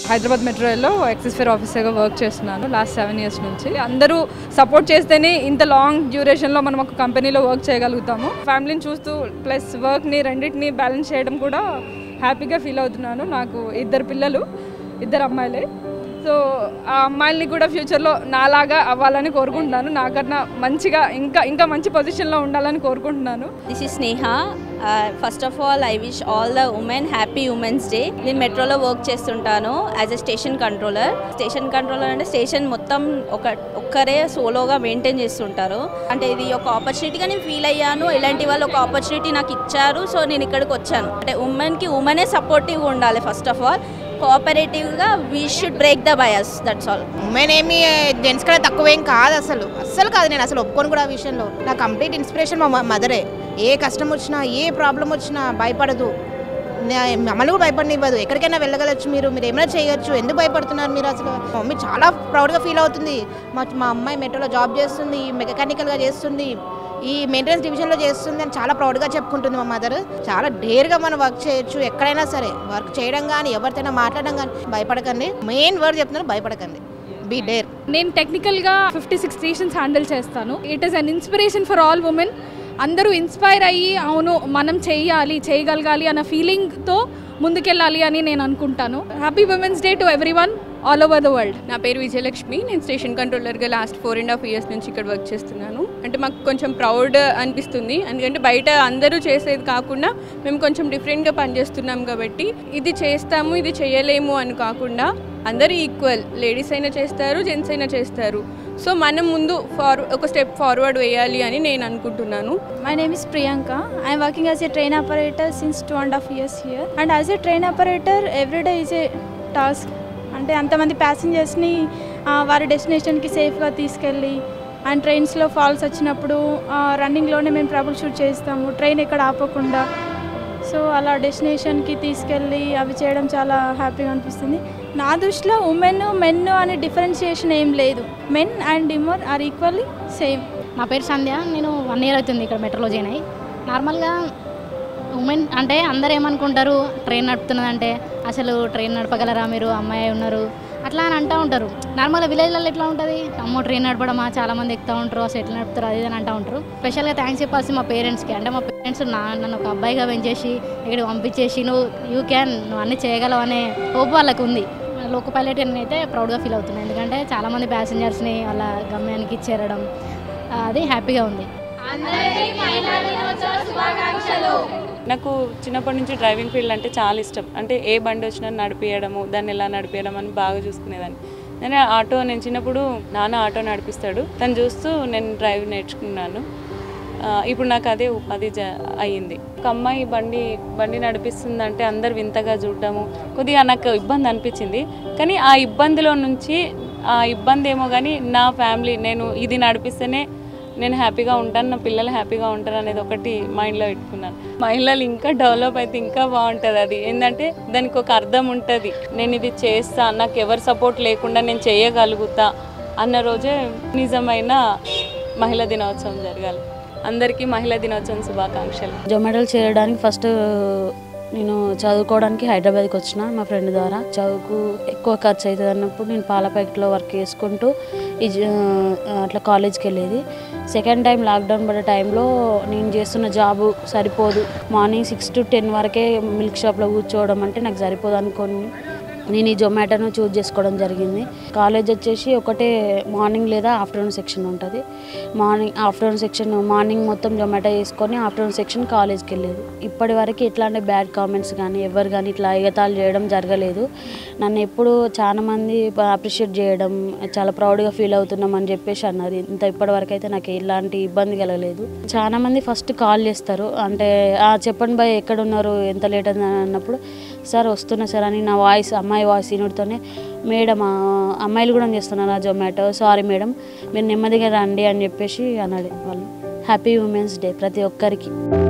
హైదరాబాద్ మెట్రోలో excess fare ఆఫీసర్గా work చేస్తున్నాను లాస్ట్ సెవెన్ ఇయర్స్ నుంచి అందరూ సపోర్ట్ చేస్తేనే ఇంత లాంగ్ డ్యూరేషన్లో మనం ఒక కంపెనీలో వర్క్ చేయగలుగుతాము ఫ్యామిలీని చూస్తూ ప్లస్ వర్క్ని రెండింటిని బ్యాలెన్స్ చేయడం కూడా హ్యాపీగా ఫీల్ అవుతున్నాను నాకు ఇద్దరు పిల్లలు ఇద్దరు అమ్మాయిలే సో ఆ అమ్మాయిల్ని కూడా ఫ్యూచర్లో నాలాగా అవ్వాలని కోరుకుంటున్నాను నాకన్నా మంచిగా ఇంకా ఇంకా మంచి పొజిషన్లో ఉండాలని కోరుకుంటున్నాను this is Sneha first of all I wish all the women happy women's day నేను మెట్రోలో వర్క్ చేస్తుంటాను as a station controller station controller అంటే స్టేషన్ మొత్తం ఒక ఒక్కరే సోలోగా మెయింటైన్ చేస్తుంటారు అంటే ఇది ఒక ఆపర్చునిటీగా నేను ఫీల్ అయ్యాను ఇలాంటి వాళ్ళు ఒక ఆపర్చునిటీ నాకు ఇచ్చారు సో నేను ఇక్కడికి వచ్చాను అంటే ఉమెన్కి ఉమెనే సపోర్టివ్గా ఉండాలి ఫస్ట్ ఆఫ్ ఆల్ కోఆపరేటివ్గా we should break the bias that's all women ఏమి జెంట్స్ కూడా తక్కువేం కాదు అసలు అస్సలు కాదు నేను అసలు ఒప్పుకోను కూడా ఆ విషయంలో నా కంప్లీట్ ఇన్స్పిరేషన్ మా మదరే ఏ కష్టం వచ్చినా ఏ ప్రాబ్లం వచ్చినా భయపడదు నా- మమ్మల్ని కూడా భయపడనివ్వదు ఎక్కడికైనా వెళ్ళగలచ్చు మీరు మీరు ఏమైనా చేయొచ్చు ఎందుకు భయపడుతున్నారు మీరు అసలు మా మమ్మీ చాలా ప్రౌడ్గా ఫీల్ అవుతుంది మా మా అమ్మాయి మెట్రోలో జాబ్ చేస్తుంది మెకానికల్గా చేస్తుంది ఈ మెయింటెనెన్స్ డివిజన్లో చేస్తుంది అని చాలా ప్రౌడ్గా చెప్పుకుంటుంది మా మదర్ చాలా డేర్గా మనం వర్క్ చేయొచ్చు ఎక్కడైనా సరే వర్క్ చేయడం కానీ ఎవరితోనైనా మాట్లాడడం కానీ భయపడకండి మెయిన్ వర్డ్ చెప్తున్నారు భయపడకండి బీ డేర్ నేను టెక్నికల్గా ఫిఫ్టీ సిక్స్ స్టేషన్స్ హ్యాండిల్ చేస్తాను it is an inspiration for all women అందరూ ఇన్స్పైర్ అయ్యి అవును మనం చేయాలి చేయగలగాలి అన్న ఫీలింగ్తో ముందుకెళ్ళాలి అని నేను అనుకుంటాను happy women's day to everyone all over the world నా పేరు విజయలక్ష్మి నేను స్టేషన్ కంట్రోలర్గా last four and half years నుంచి ఇక్కడ వర్క్ చేస్తున్నాను అంటే మాకు కొంచెం ప్రౌడ్ అనిపిస్తుంది ఎందుకంటే బయట అందరూ చేసేది కాకుండా మేము కొంచెం డిఫరెంట్గా పనిచేస్తున్నాం కాబట్టి ఇది చేస్తాము ఇది చేయలేము అని కాకుండా అందరూ ఈక్వల్ లేడీస్ అయినా చేస్తారు జెంట్స్ అయినా చేస్తారు సో మనం ముందు ఫార్ ఒక స్టెప్ ఫార్వర్డ్ వేయాలి అని నేను అనుకుంటున్నాను My name is Priyanka. I am working as a train operator since two and a half years here. And as a train operator, every day is a task. అంటే అంతమంది ప్యాసింజర్స్ని వారి డెస్టినేషన్కి సేఫ్గా తీసుకెళ్ళి అండ్ ట్రైన్స్లో ఫాల్స్ వచ్చినప్పుడు రన్నింగ్లోనే మేము ట్రబుల్ షూట్ చేస్తాము train ఎక్కడ ఆపకుండా సో అలా డెస్టినేషన్కి తీసుకెళ్ళి అవి చేయడం చాలా హ్యాపీగా అనిపిస్తుంది నా దృష్టిలో ఉమెన్ మెన్ అనే డిఫరెన్షియేషన్ ఏం లేదు men and women are equally same నా పేరు సంధ్య నేను వన్ ఇయర్ అవుతుంది ఇక్కడ మెట్రోలో జాయిన్ అయ్యి నార్మల్గా ఉమెన్ అంటే అందరు ఏమనుకుంటారు ట్రైన్ నడుపుతున్నదంటే అసలు ట్రైన్ నడపగలరా మీరు అమ్మాయి ఉన్నారు అట్లా అని అంటూ ఉంటారు నార్మల్గా విలేజ్లలో ఎట్లా ఉంటుంది అమ్మో ట్రైన్ నడపడమా చాలా మంది ఎక్కుతూ ఉంటారు అసలు ఎట్లా నడుపుతారు అది ఇది అని అంటూ ఉంటారు స్పెషల్గా థ్యాంక్స్ చెప్పాల్సి మా పేరెంట్స్కి అంటే మా పేరెంట్స్ నా నన్ను ఒక అబ్బాయిగా పెంచేసి ఇక్కడికి పంపించేసి నువ్వు యూ క్యాన్ నువ్వు అన్నీ చేయగలవు అనే హోప్ వాళ్ళకు ఉంది లోకో పైలట్ అయితే ప్రౌడ్గా ఫీల్ అవుతున్నాను ఎందుకంటే చాలామంది ప్యాసింజర్స్ని వాళ్ళ గమ్యానికి చేరడం అది హ్యాపీగా ఉంది నాకు చిన్నప్పటి నుంచి డ్రైవింగ్ ఫీల్డ్ అంటే చాలా ఇష్టం అంటే ఏ బండి వచ్చినా నడిపియడము దాన్ని ఎలా నడిపియడం అని బాగా చూసుకునేదాన్ని నేను ఆటో నేను చిన్నప్పుడు నాన్న ఆటో నడిపిస్తాడు తను చూస్తూ నేను డ్రైవ్ నేర్చుకున్నాను ఆ, ఇప్పుడు నాకు అదే ఉపాధి జ అయ్యింది ఒక అమ్మాయి బండి బండి నడిపిస్తుందంటే అందరు వింతగా చూడడము కొద్దిగా నాకు ఇబ్బంది అనిపించింది కానీ ఆ ఇబ్బందిలో నుంచి ఆ ఇబ్బంది ఏమో కానీ నా ఫ్యామిలీ నేను ఇది నడిపిస్తేనే నేను హ్యాపీగా ఉంటాను నా పిల్లలు హ్యాపీగా ఉంటారు అనేది ఒకటి మైండ్లో పెట్టుకున్నాను మహిళలు ఇంకా డెవలప్ అయితే ఇంకా బాగుంటుంది అది ఏంటంటే దానికి ఒక అర్థం ఉంటుంది నేను ఇది చేస్తా నాకు ఎవరి సపోర్ట్ లేకుండా నేను చేయగలుగుతా అన్న రోజే నిజమైన మహిళా దినోత్సవం జరగాలి అందరికీ మహిళా దినోత్సవం శుభాకాంక్షలు జొమాటోలు చేయడానికి ఫస్ట్ నేను చదువుకోవడానికి హైదరాబాద్కి వచ్చిన మా ఫ్రెండ్ ద్వారా చదువుకు ఎక్కువ ఖర్చు అవుతుంది అన్నప్పుడు నేను పాల ప్యాకెట్లో వర్క్ చేసుకుంటూ ఈ జ- అట్లా కాలేజ్కి వెళ్ళేది సెకండ్ టైం లాక్డౌన్ పడే టైంలో నేను చేస్తున్న జాబు సరిపోదు మార్నింగ్ సిక్స్ టు టెన్ వరకే మిల్క్ షాప్లో కూర్చోవడం అంటే నాకు సరిపోదు అనుకొని నేను ఈ జొమాటోను చూజ్ చేసుకోవడం జరిగింది కాలేజ్ వచ్చేసి ఒకటే మార్నింగ్ లేదా ఆఫ్టర్నూన్ సెక్షన్ ఉంటుంది మార్నింగ్ ఆఫ్టర్నూన్ సెక్షన్ మార్నింగ్ మొత్తం జొమాటో చేసుకొని ఆఫ్టర్నూన్ సెక్షన్ కాలేజ్కి వెళ్ళేది ఇప్పటి వరకు ఇట్లాంటి బ్యాడ్ కామెంట్స్ కానీ ఎవరు కానీ ఇట్లా ఎగతాళి చేయడం జరగలేదు నన్ను ఎప్పుడు చాలా మంది అప్రిషియేట్ చేయడం చాలా ప్రౌడ్గా ఫీల్ అవుతున్నాం అని చెప్పేసి అన్నారు ఇంత ఇప్పటి వరకు అయితే నాకు ఎలాంటి ఇబ్బంది కలగలేదు చాలా మంది ఫస్ట్ కాల్ చేస్తారు అంటే "ఆ, చెప్పండి బాయ్ ఎక్కడ ఉన్నారు ఎంత లేట్ అని అన్నప్పుడు సార్ వస్తున్నా సార్ అని నా వాయిస్ అమ్మాయి వాయిస్ వినుడితోనే మేడం ఆ, అమ్మాయిలు కూడా చేస్తున్నారు ఆ జొమాటో సారీ మేడం మీరు నెమ్మదిగా రండి అని చెప్పేసి అన్నాడు వాళ్ళు హ్యాపీ ఉమెన్స్ డే ప్రతి ఒక్కరికి